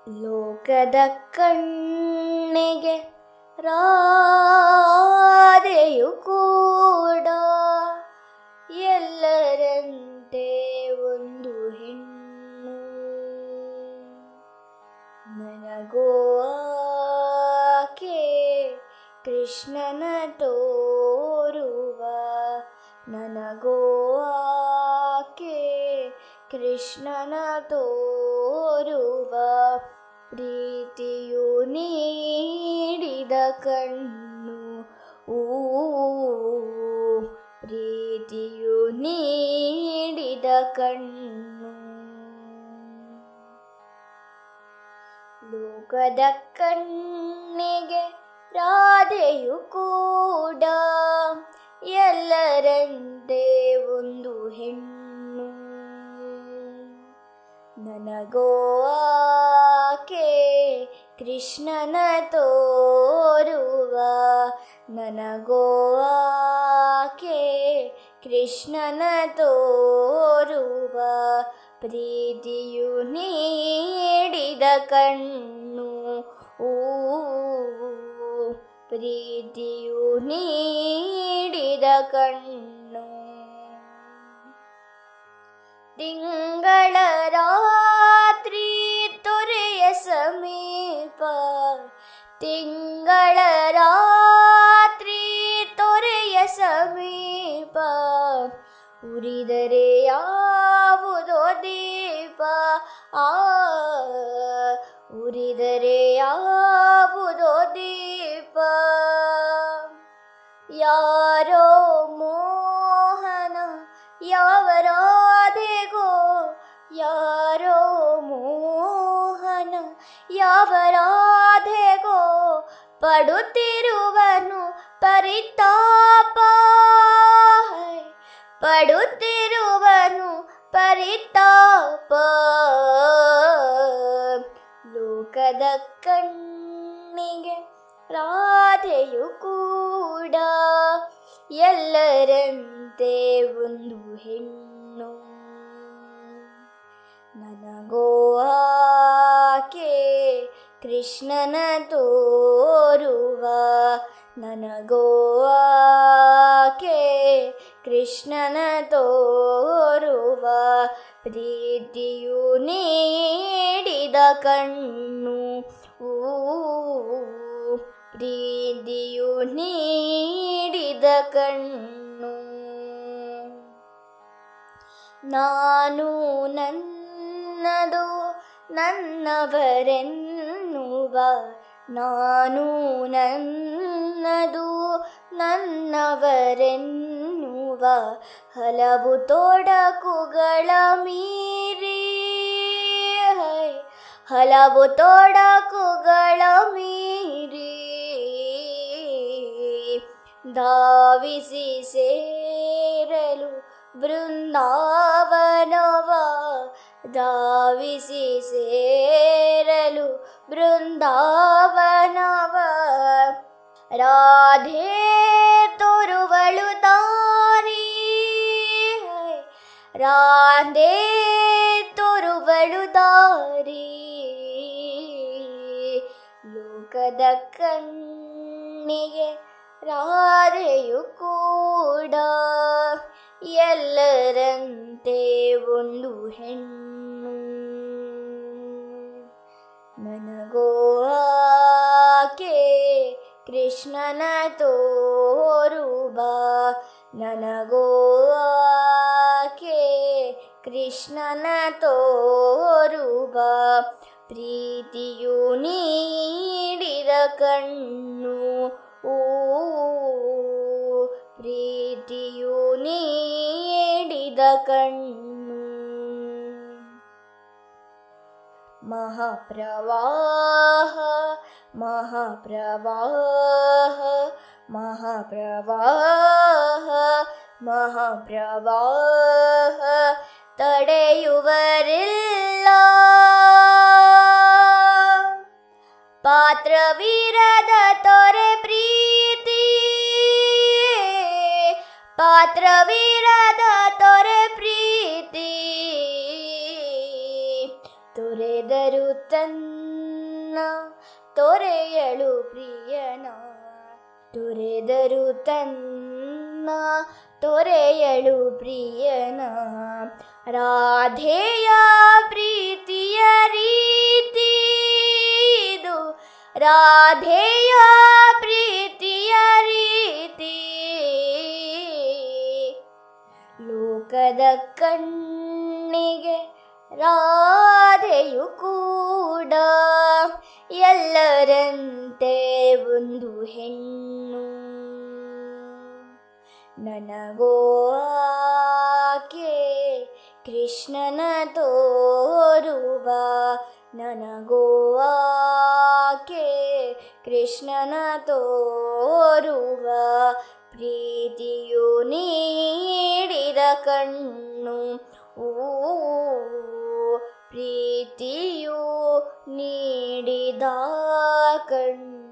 ಲೋಕದ ಕಣ್ಣಿಗೆ ರಾಧೆಯು ಕೂಡ ಎಲ್ಲರಂತೆ ಒಂದು ಹೆಣ್ಣು ನನಗೋ ಆಕೆ ಕೃಷ್ಣನ ತೋರುವ ನನಗೋ ಆಕೆ ಕೃಷ್ಣನ ತೋರುವ ಪ್ರೀತಿಯು ನೀಡಿದ ಕಣ್ಣು ಊ ಪ್ರೀತಿಯು ನೀಡಿದ ಕಣ್ಣು ಲೋಕದ ಕಣ್ಣಿಗೆ ರಾಧೆಯು ಕೂಡ ಎಲ್ಲರಂತೆ ಒಂದು ಹೆಣ್ಣು ನನಗೋ ಆಕೆ ಕೃಷ್ಣನ ತೋರುವ ನನಗೋ ಆಕೆ ಕೃಷ್ಣನ ತೋರುವ ಪ್ರೀತಿಯು ನೀಡಿದ ಕಣ್ಣು ಊ ಪ್ರೀತಿಯು ನೀಡಿದ ಕಣ್ಣು ತಿಂಗಳ ರಾತ್ರಿ ತೊರೆಯ ಸಮೀಪ ತಿಂಗಳ ರಾತ್ರಿ ತೊರೆಯ ಸಮೀಪ ಉರಿದರೆ ಯಾವುದೋ ದೀಪ ಆ ಉರಿದರೆ ಯಾವುದೋ ದೀಪ ಯಾರೋ ಮೋಹನ ಯಾವ ರಾಧೆಗೋ ಯಾರೋ ಮೋಹನ ಯಾವ ರಾಧೆಗೋ ಪಡುತ್ತಿರುವನು ಪರಿತಾಪ ಪಡುತ್ತಿರುವನು ಪರಿತಾಪ ಲೋಕದ ಕಣ್ಣಿಗೆ ರಾಧೆಯು ಕೂಡ ಎಲ್ಲರಂತೆ ಒಂದು ಹೆಣ್ಣು ನನಗೋ ಆಕೆ ಕೃಷ್ಣನ ತೋರುವ ನನಗೋ ಆಕೆ ಕೃಷ್ಣನ ತೋರುವ ಪ್ರೀತಿಯು ನೀಡಿದ ಕಣ್ಣು ಊ ಪ್ರೀತಿಯು ನೀಡಿದ ಕಣ್ಣು ನಾನು ನನ್ನದು ನನ್ನವರೆನ್ನುವ ನಾನು ನನ್ನದು ನನ್ನವರೆನ್ನುವ ಹಲವು ತೊಡಕುಗಳ ಮೀರಿ ಹೈ, ಹಲವು ತೊಡಕುಗಳ ಮೀರಿ ಧಾವಿಸಿ ಸೇರಲು ಬೃಂದಾವನವ ಧಾವಿಸಿ ಸೇರಲು ಬೃಂದಾವನವ ರಾಧೆ ತೋರುವಳು ದಾರಿ ರಾಧೆ ತೋರುವಳು ದಾರಿ ಲೋಕದ ಕಣ್ಣಿಗೆ ರಾಧೆಯು ಕೂಡ ಎಲ್ಲರಂತೆ ಒಂದು ಹೆಣ್ಣು ನನಗೋ ಆಕೆ ಕೃಷ್ಣನ ತೋರುವ ನನಗೋ ಆಕೆ ಕೃಷ್ಣನ ತೋರುವ ಪ್ರೀತಿಯು ನೀಡಿದ ಕಣ್ಣು ಊ ಪ್ರೀತಿಯು ನೀಡಿದ ಕಣ್ಣು ಮಹಾಪ್ರವಾಹ ಮಹಾಪ್ರವಾಹ ಮಹಾಪ್ರವಾಹ ಮಹಾಪ್ರವಾಹ ತಡೆಯುವರಿಲ್ಲ ಪಾತ್ರವೀರದ ತೊರೆ ಪ್ರೀತಿ ಪಾತ್ರವೀರದ ತೊರೆ ಪ್ರೀತಿ ತೊರೆ ತೊರೆದರು ತನ್ನ ತೊರೆಯಳು ಪ್ರಿಯನ ತೊರೆದರು ತನ್ನ ತೊರೆಯಳು ಪ್ರಿಯನ ರಾಧೆಯ ಪ್ರೀತಿಯ ರೀತಿ ಇದು ರಾಧೆಯ ಪ್ರೀತಿಯ ರೀತಿ ಲೋಕದ ಕಣ್ಣಿಗೆ ರಾಧೆಯು ಕೂಡ ಎಲ್ಲರಂತೆ ಒಂದು ಹೆಣ್ಣು ನನಗೋ ಆಕೆ ಕೃಷ್ಣನ ತೋರುವ ನನಗೋ ಆಕೆ ಕೃಷ್ಣನ ತೋರುವ ಪ್ರೀತಿಯು ನೀಡಿದ ಕಣ್ಣು ಓ ಪ್ರೀತಿಯು ನೀಡಿದ ಕಣ್ಣು